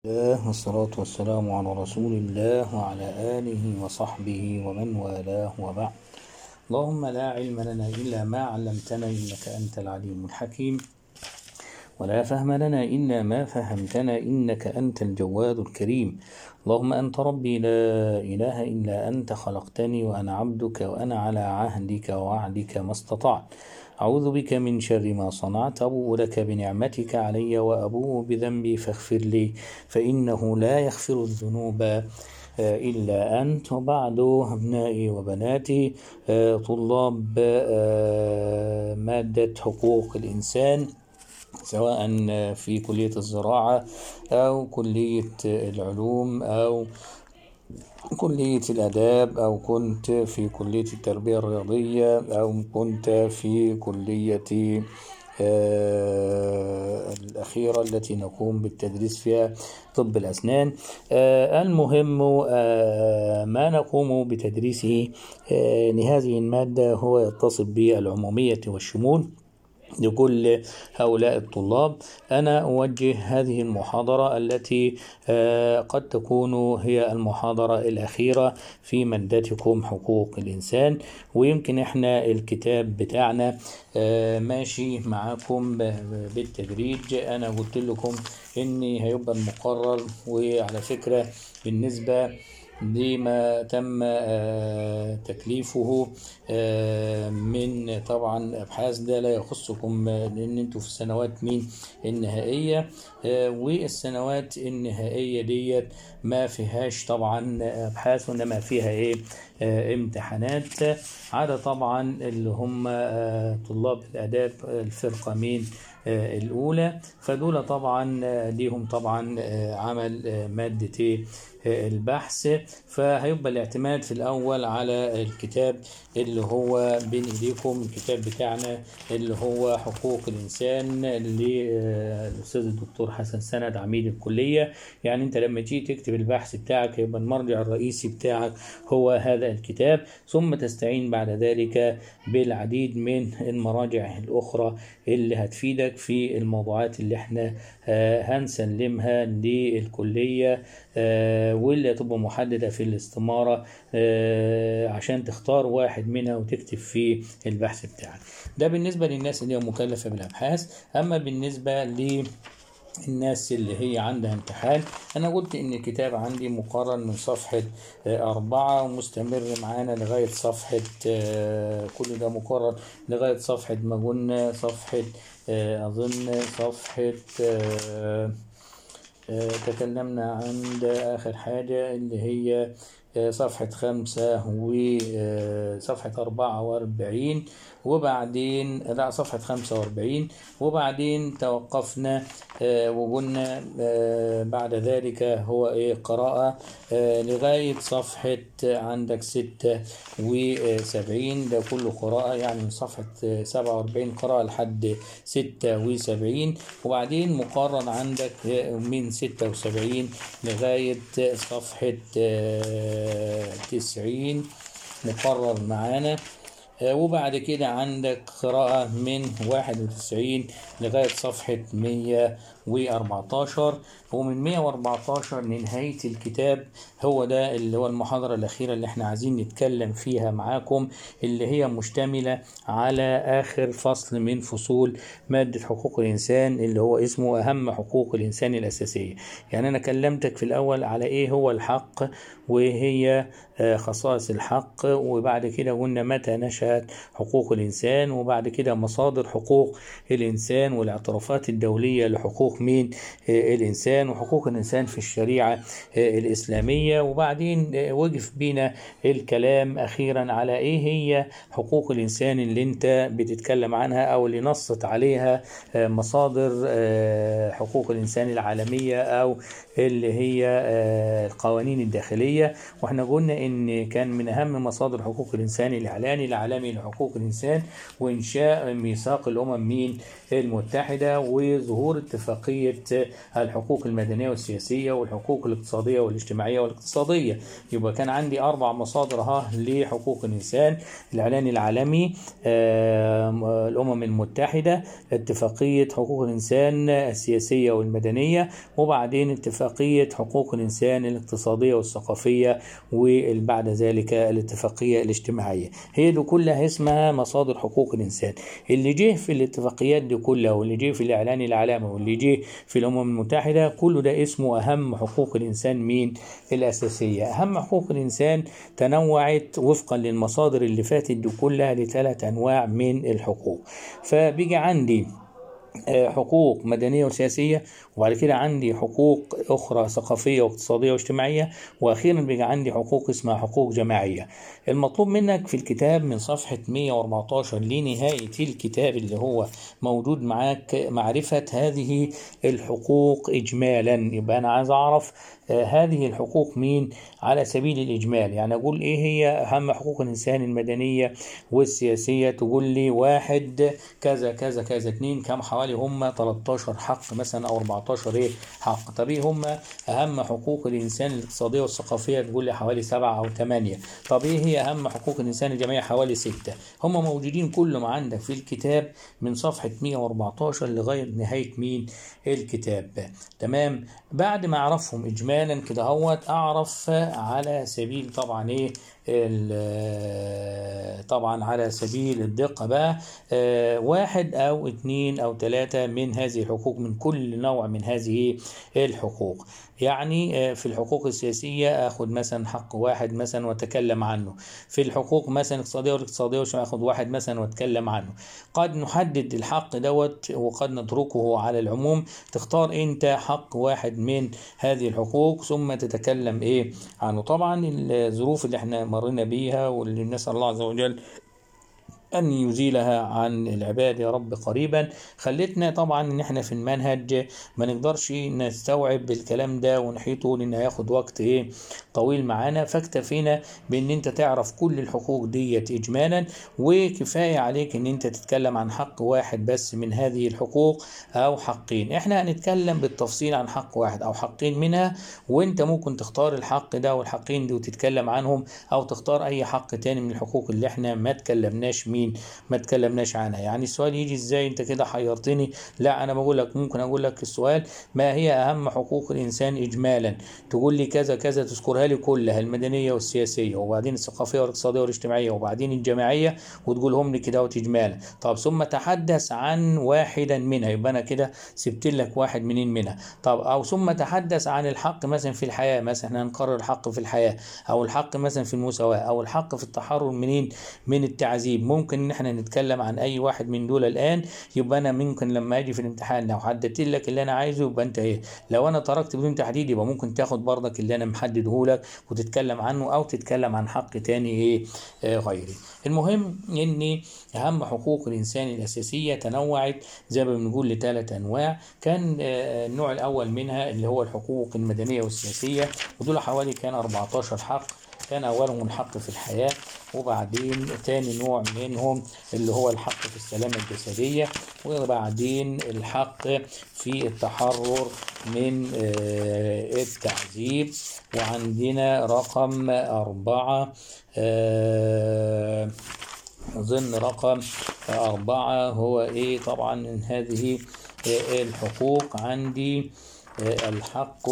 الله والصلاة والسلام على رسول الله وعلى آله وصحبه ومن والاه وبعد اللهم لا علم لنا إلا ما علمتنا إنك أنت العليم الحكيم ولا فهم لنا إلا ما فهمتنا إنك أنت الجواد الكريم اللهم أنت ربي لا إله إلا أنت خلقتني وأنا عبدك وأنا على عهدك ووعدك ما استطعت أعوذ بك من شر ما صنعت أبوء لك بنعمتك علي وأبوء بذنبي فاغفر لي فإنه لا يغفر الذنوب إلا أنت وبعد أبنائي وبناتي طلاب مادة حقوق الإنسان سواء في كلية الزراعة أو كلية العلوم أو كلية الآداب أو كنت في كلية التربية الرياضية أو كنت في كلية الأخيرة التي نقوم بالتدريس فيها طب الأسنان المهم ما نقوم بتدريسه لهذه المادة هو يتصل بالعمومية والشمول لكل هؤلاء الطلاب أنا أوجه هذه المحاضرة التي قد تكون هي المحاضرة الأخيرة في مادتكم حقوق الإنسان ويمكن إحنا الكتاب بتاعنا ماشي معاكم بالتدريج أنا قلت لكم إن هيبقى المقرر وعلى فكرة بالنسبة لما تم تكليفه من طبعا ابحاث ده لا يخصكم لان انتوا في السنوات مين النهائيه والسنوات النهائيه ديت ما فيهاش طبعا ابحاث وانما فيها ايه امتحانات عدا طبعا اللي هم طلاب الاداب الفرقه مين الأولى فدول طبعا ليهم طبعا عمل مادة البحث فهيبقى الاعتماد في الأول على الكتاب اللي هو بين إيديكم الكتاب بتاعنا اللي هو حقوق الإنسان للأستاذ الدكتور حسن سند عميد الكلية يعني أنت لما تيجي تكتب البحث بتاعك يبقى المرجع الرئيسي بتاعك هو هذا الكتاب ثم تستعين بعد ذلك بالعديد من المراجع الأخرى اللي هتفيدك في الموضوعات اللي احنا هنسلمها للكلية واللي هتبقى محددة في الاستمارة عشان تختار واحد منها وتكتب فيه البحث بتاعك ده بالنسبة للناس اللي هي مكلفة بالأبحاث أما بالنسبة ل الناس اللي هي عندها امتحان انا قلت ان الكتاب عندي مقرر من صفحة اربعة ومستمر معانا لغاية صفحة كل ده مقرر لغاية صفحة ما قلنا صفحة اظن صفحة تكلمنا عند اخر حاجة اللي هي صفحة خمسة وصفحة أربعة وأربعين وبعدين لا صفحة خمسة وأربعين وبعدين توقفنا وقلنا بعد ذلك هو إيه قراءة لغاية صفحة عندك ستة وسبعين ده كله قراءة يعني من صفحة سبعة وأربعين قراءة لحد ستة وسبعين وبعدين مقرر عندك من ستة وسبعين لغاية صفحة تسعين مقرر معانا وبعد كده عندك قراءة من واحد وتسعين لغاية صفحة مية وأربعتاشر ومن مية وأربعتاشر لنهاية الكتاب هو ده اللي هو المحاضرة الأخيرة اللي احنا عايزين نتكلم فيها معاكم اللي هي مشتملة على آخر فصل من فصول مادة حقوق الإنسان اللي هو اسمه أهم حقوق الإنسان الأساسية يعني أنا كلمتك في الأول على إيه هو الحق وهي خصائص الحق وبعد كده قلنا متى نشأت حقوق الإنسان وبعد كده مصادر حقوق الإنسان والاعترافات الدولية لحقوق مين الإنسان وحقوق الإنسان في الشريعة الإسلامية وبعدين وقف بينا الكلام أخيرا على إيه هي حقوق الإنسان اللي أنت بتتكلم عنها أو اللي نصت عليها مصادر حقوق الإنسان العالمية أو اللي هي القوانين الداخلية واحنا قلنا ان كان من اهم مصادر حقوق الانسان الاعلاني العالمي لحقوق الانسان وانشاء ميثاق الامم مين المتحدة وظهور اتفاقية اتفاقية الحقوق المدنية والسياسية والحقوق الاقتصادية والاجتماعية والاقتصادية يبقى كان عندي أربع مصادر ها لحقوق الإنسان الإعلان العالمي آه، الأمم المتحدة اتفاقية حقوق الإنسان السياسية والمدنية وبعدين اتفاقية حقوق الإنسان الاقتصادية والثقافية وبعد ذلك الاتفاقية الاجتماعية هي دي كلها اسمها مصادر حقوق الإنسان اللي جه في الاتفاقيات دي كلها واللي جه في الإعلان العالمي واللي جه في الأمم المتحدة كله ده اسمه أهم حقوق الإنسان مين الأساسية أهم حقوق الإنسان تنوعت وفقا للمصادر اللي فاتت دي كلها لثلاث أنواع من الحقوق فبيجي عندي آه، حقوق مدنية وسياسية وبعد كده عندي حقوق أخرى ثقافية واقتصادية واجتماعية وأخيرا بيجي عندي حقوق اسمها حقوق جماعية المطلوب منك في الكتاب من صفحة 114 لنهاية الكتاب اللي هو موجود معاك معرفة هذه الحقوق إجمالا يبقى أنا عايز أعرف آه، هذه الحقوق مين على سبيل الإجمال يعني أقول إيه هي أهم حقوق الإنسان المدنية والسياسية تقول لي واحد كذا كذا كذا اتنين كم حوالي هم 13 حق مثلا أو 14 إيه حق طب إيه هم أهم حقوق الإنسان الاقتصادية والثقافية تقول لي حوالي سبعة أو ثمانية طب إيه هي أهم حقوق الإنسان الجميع حوالي ستة هم موجودين كلهم عندك في الكتاب من صفحة 114 لغاية نهاية مين الكتاب تمام بعد ما أعرفهم إجمالا كده هوت أعرف على سبيل طبعا إيه ال- طبعا على سبيل الدقة بقى آه، واحد أو اتنين أو ثلاثة من هذه الحقوق من كل نوع من هذه الحقوق يعني آه، في الحقوق السياسية أخذ مثلا حق واحد مثلا وأتكلم عنه في الحقوق مثلا الاقتصادية والاقتصادية وش أخذ واحد مثلا وأتكلم عنه قد نحدد الحق دوت وقد نتركه على العموم تختار أنت حق واحد من هذه الحقوق ثم تتكلم إيه عنه طبعا الظروف اللي احنا مرينا بيها واللي نسأل الله عز وجل أن يزيلها عن العباد يا رب قريبا خلتنا طبعا إن إحنا في المنهج ما نقدرش نستوعب الكلام ده ونحيطه لأن هياخد وقت إيه طويل معانا فاكتفينا بإن أنت تعرف كل الحقوق ديت إجمالا وكفاية عليك إن أنت تتكلم عن حق واحد بس من هذه الحقوق أو حقين إحنا هنتكلم بالتفصيل عن حق واحد أو حقين منها وأنت ممكن تختار الحق ده والحقين دي وتتكلم عنهم أو تختار أي حق تاني من الحقوق اللي إحنا ما تكلمناش مين ما تكلمناش عنها يعني السؤال يجي ازاي انت كده حيرتني لا انا بقول لك ممكن اقول لك السؤال ما هي اهم حقوق الانسان اجمالا تقول لي كذا كذا تذكرها لي كلها المدنيه والسياسيه وبعدين الثقافيه والاقتصاديه والاجتماعيه وبعدين الجماعيه وتقولهم لي كده اجمالا طب ثم تحدث عن واحدا منها يبقى انا كده سبت لك واحد منين منها طب او ثم تحدث عن الحق مثلا في الحياه مثلا احنا هنقرر الحق في الحياه او الحق مثلا في المساواه او الحق في التحرر منين من التعذيب ممكن ان احنا نتكلم عن اي واحد من دول الان يبقى انا ممكن لما اجي في الامتحان لو حددت لك اللي انا عايزه يبقى انت ايه لو انا تركت بدون تحديد يبقى ممكن تاخد برضك اللي انا محدده لك وتتكلم عنه او تتكلم عن حق تاني ايه آه غيري المهم ان اهم حقوق الانسان الاساسيه تنوعت زي ما بنقول لثلاث انواع كان آه النوع الاول منها اللي هو الحقوق المدنيه والسياسيه ودول حوالي كان 14 حق كان اولهم الحق في الحياه وبعدين تاني نوع منهم اللي هو الحق في السلامة الجسدية وبعدين الحق في التحرر من التعذيب وعندنا رقم أربعة أظن رقم أربعة هو إيه طبعا من هذه الحقوق عندي الحق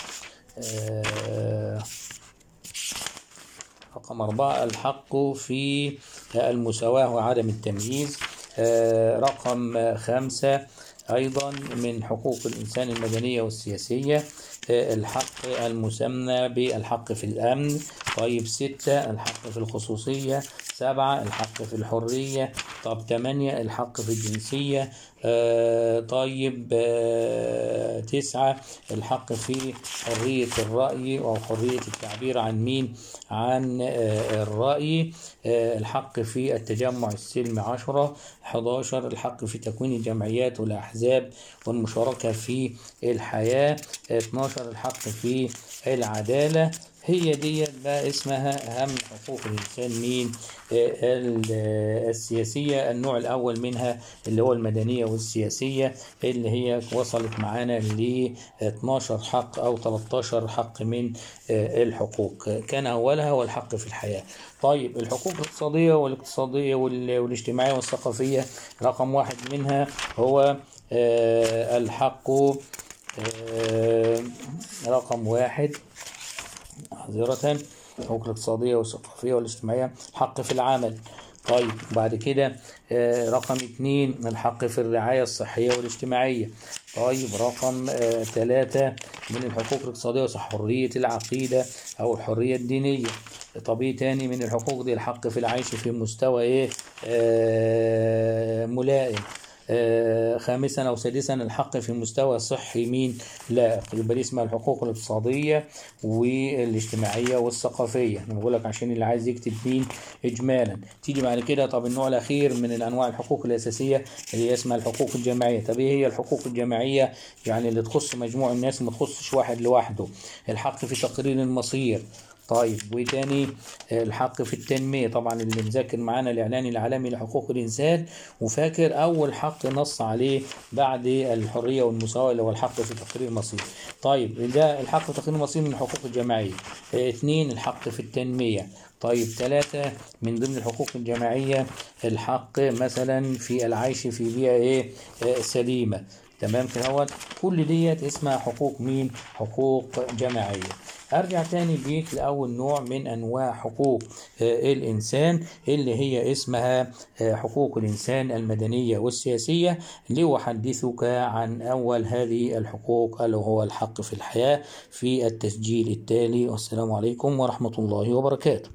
رقم أربعة الحق في المساواة وعدم التمييز رقم خمسة أيضا من حقوق الإنسان المدنية والسياسية الحق المسمى بالحق في الأمن طيب ستة الحق في الخصوصية سبعة الحق في الحرية طب ثمانية الحق في الجنسية آه طيب آه تسعة الحق في حرية الرأي أو حرية التعبير عن مين عن آه الرأي آه الحق في التجمع السلمي عشرة 11 الحق في تكوين الجمعيات والأحزاب والمشاركة في الحياة 12 الحق في العدالة هي ديت بقى اسمها أهم حقوق الإنسان مين آه، ال- آه، السياسية النوع الأول منها اللي هو المدنية والسياسية اللي هي وصلت معانا ل 12 حق أو 13 حق من آه، الحقوق كان أولها هو الحق في الحياة طيب الحقوق الاقتصادية والاقتصادية وال- والاجتماعية والثقافية رقم واحد منها هو آه، الحق آه، رقم واحد معذرة الحقوق الاقتصادية والثقافية والاجتماعية الحق في العمل طيب بعد كده آه، رقم اتنين الحق في الرعاية الصحية والاجتماعية طيب رقم آه، ثلاثة من الحقوق الاقتصادية والصحة حرية العقيدة أو الحرية الدينية طب ايه تاني من الحقوق دي الحق في العيش في مستوى ايه آه ملائم آه، خامسا او سادسا الحق في مستوى صحي مين لائق يبقى دي اسمها الحقوق الاقتصاديه والاجتماعيه والثقافيه انا بقول لك عشان اللي عايز يكتب مين اجمالا تيجي بعد كده طب النوع الاخير من الانواع الحقوق الاساسيه اللي هي اسمها الحقوق الجماعيه طب ايه هي الحقوق الجماعيه يعني اللي تخص مجموع الناس ما تخصش واحد لوحده الحق في تقرير المصير طيب وتاني الحق في التنمية طبعا اللي مذاكر معانا الإعلان العالمي لحقوق الإنسان وفاكر أول حق نص عليه بعد الحرية والمساواة اللي هو الحق في تقرير المصير طيب ده الحق في تقرير المصير من الحقوق الجماعية اه، اثنين الحق في التنمية طيب ثلاثة من ضمن الحقوق الجماعية الحق مثلا في العيش في بيئة ايه اه، سليمة تمام كده هو كل ديت اسمها حقوق مين حقوق جماعية ارجع تاني بيك لاول نوع من انواع حقوق آه، الانسان اللي هي اسمها آه، حقوق الانسان المدنيه والسياسيه لاحدثك عن اول هذه الحقوق الا وهو الحق في الحياه في التسجيل التالي والسلام عليكم ورحمه الله وبركاته